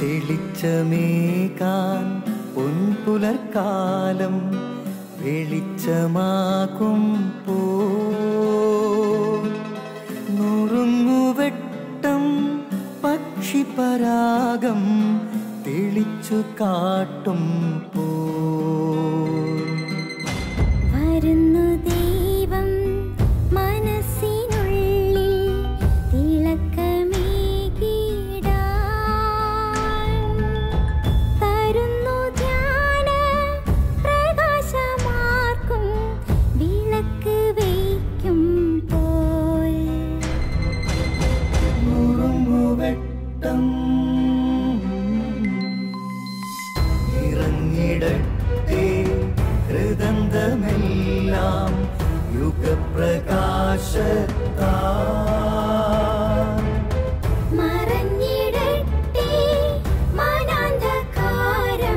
തെളിച്ചമേകാൻ പൊൻപുലർക്കാലം വെളിച്ചമാകും പോ നുറുങ്ങുവെട്ടം പക്ഷിപരാഗം തെളിച്ചു കാട്ടും പോ വരുന്നു ദൈവം മനസ്സിനുള്ളിൽ തിളക്കമേകിടാൻ തരുന്നു ധ്യാന പ്രകാശമാർക്കും വിളക്ക് വയ്ക്കും പോൽ നുറുങ്ങുവെട്ടം ഇറങ്ങിടട്ടെ ഹൃദന്തമെല്ലാം യുഗപ്രകാശത്താ മറഞ്ഞിടട്ടെ മനാന്ധകാരം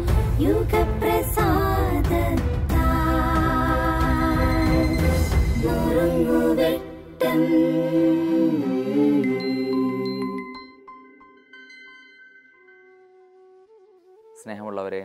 യുഗപ്രസാദത്താൽ നുറുങ്ങുവെട്ടം സ്നേഹമുള്ളവരെ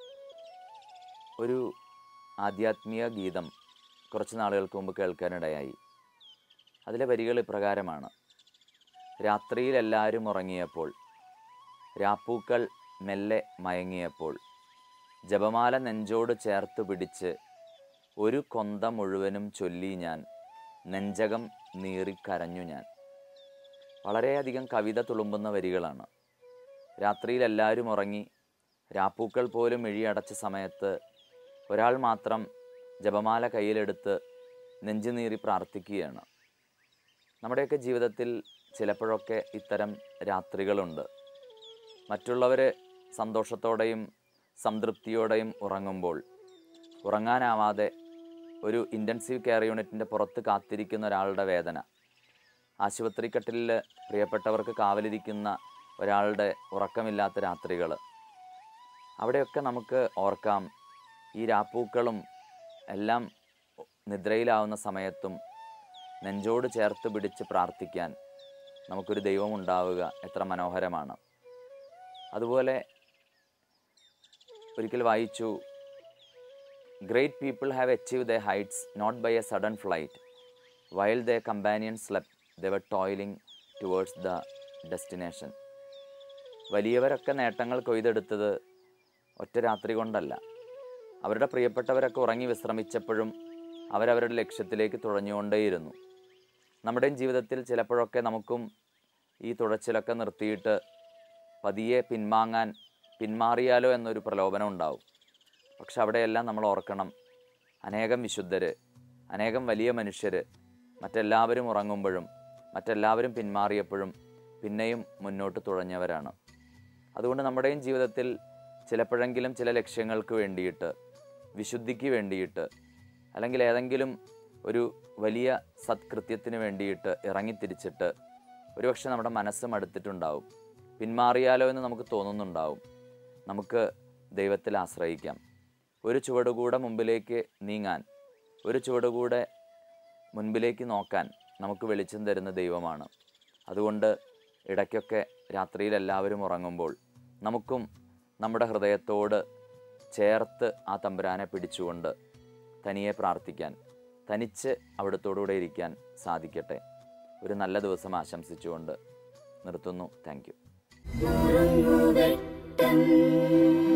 ഒരു ആധ്യാത്മിക ഗീതം കുറച്ച് നാളുകൾക്ക് മുമ്പ് കേൾക്കാനിടയായി അതിലെ വരികൾ ഇപ്രകാരമാണ് രാത്രിയിൽ എല്ലാവരും ഉറങ്ങിയപ്പോൾ രാപ്പൂക്കൾ മെല്ലെ മയങ്ങിയപ്പോൾ ജപമാല നെഞ്ചോട് ചേർത്ത് പിടിച്ച് ഒരു കൊന്ത മുഴുവനും ചൊല്ലി ഞാൻ നെഞ്ചകം നീറിക്കരഞ്ഞു ഞാൻ വളരെയധികം കവിത തുളുമ്പുന്ന വരികളാണ് രാത്രിയിൽ എല്ലാവരും ഉറങ്ങി രാപ്പൂക്കൾ പോലും മിഴിയടച്ച സമയത്ത് ഒരാൾ മാത്രം ജപമാല കയ്യിലെടുത്ത് നെഞ്ചുനീറി പ്രാർത്ഥിക്കുകയാണ് നമ്മുടെയൊക്കെ ജീവിതത്തിൽ ചിലപ്പോഴൊക്കെ ഇത്തരം രാത്രികളുണ്ട് മറ്റുള്ളവർ സന്തോഷത്തോടെയും സംതൃപ്തിയോടെയും ഉറങ്ങുമ്പോൾ ഉറങ്ങാനാവാതെ ഒരു ഇൻറ്റൻസീവ് കെയർ യൂണിറ്റിൻ്റെ പുറത്ത് കാത്തിരിക്കുന്ന ഒരാളുടെ വേദന ആശുപത്രി കട്ടിലിൽ പ്രിയപ്പെട്ടവർക്ക് കാവലിരിക്കുന്ന ഒരാളുടെ ഉറക്കമില്ലാത്ത രാത്രികൾ അവിടെയൊക്കെ നമുക്ക് ഓർക്കാം ഈ രാപ്പൂക്കളും എല്ലാം നിദ്രയിലാവുന്ന സമയത്തും നെഞ്ചോട് ചേർത്ത് പിടിച്ച് പ്രാർത്ഥിക്കാൻ നമുക്കൊരു ദൈവം ഉണ്ടാവുക എത്ര മനോഹരമാണ് അതുപോലെ ഒരിക്കൽ വായിച്ചു great people have achieve the heights not by a sudden flight while the companion slept they were toiling towards the destination വലിയവരൊക്കെ നേട്ടങ്ങൾ കൊയ്തെടുത്തത് ഒറ്റ രാത്രി കൊണ്ടല്ല അവരുടെ പ്രിയപ്പെട്ടവരൊക്കെ ഉറങ്ങി വിശ്രമിച്ചപ്പോഴും അവരവരുടെ ലക്ഷ്യത്തിലേക്ക് തുഴഞ്ഞുകൊണ്ടേയിരുന്നു നമ്മുടെയും ജീവിതത്തിൽ ചിലപ്പോഴൊക്കെ നമുക്കും ഈ തുഴച്ചിലൊക്കെ നിർത്തിയിട്ട് പതിയെ പിന്മാങ്ങാൻ പിന്മാറിയാലോ എന്നൊരു പ്രലോഭനം ഉണ്ടാവും പക്ഷെ അവിടെയെല്ലാം നമ്മൾ ഓർക്കണം അനേകം വിശുദ്ധർ അനേകം വലിയ മനുഷ്യർ മറ്റെല്ലാവരും ഉറങ്ങുമ്പോഴും മറ്റെല്ലാവരും പിന്മാറിയപ്പോഴും പിന്നെയും മുന്നോട്ട് തുഴഞ്ഞവരാണ് അതുകൊണ്ട് നമ്മുടെയും ജീവിതത്തിൽ ചിലപ്പോഴെങ്കിലും ചില ലക്ഷ്യങ്ങൾക്ക് വേണ്ടിയിട്ട് വിശുദ്ധിക്ക് വേണ്ടിയിട്ട് അല്ലെങ്കിൽ ഏതെങ്കിലും ഒരു വലിയ സത്കൃത്യത്തിന് വേണ്ടിയിട്ട് ഇറങ്ങിത്തിരിച്ചിട്ട് ഒരുപക്ഷെ നമ്മുടെ മനസ്സ് മടുത്തിട്ടുണ്ടാവും പിന്മാറിയാലോ എന്ന് നമുക്ക് തോന്നുന്നുണ്ടാവും നമുക്ക് ദൈവത്തിൽ ആശ്രയിക്കാം ഒരു ചുവടുകൂടെ മുമ്പിലേക്ക് നീങ്ങാൻ ഒരു ചുവടുകൂടെ മുൻപിലേക്ക് നോക്കാൻ നമുക്ക് വെളിച്ചം തരുന്ന ദൈവമാണ് അതുകൊണ്ട് ഇടയ്ക്കൊക്കെ രാത്രിയിൽ എല്ലാവരും ഉറങ്ങുമ്പോൾ നമുക്കും നമ്മുടെ ഹൃദയത്തോട് ചേർത്ത് ആ തമ്പുരാനെ പിടിച്ചുകൊണ്ട് തനിയെ പ്രാർത്ഥിക്കാൻ തനിച്ച് അവിടത്തോടുകൂടെ ഇരിക്കാൻ സാധിക്കട്ടെ ഒരു നല്ല ദിവസം ആശംസിച്ചുകൊണ്ട് നിർത്തുന്നു താങ്ക് യു നുറുങ്ങുവെട്ടം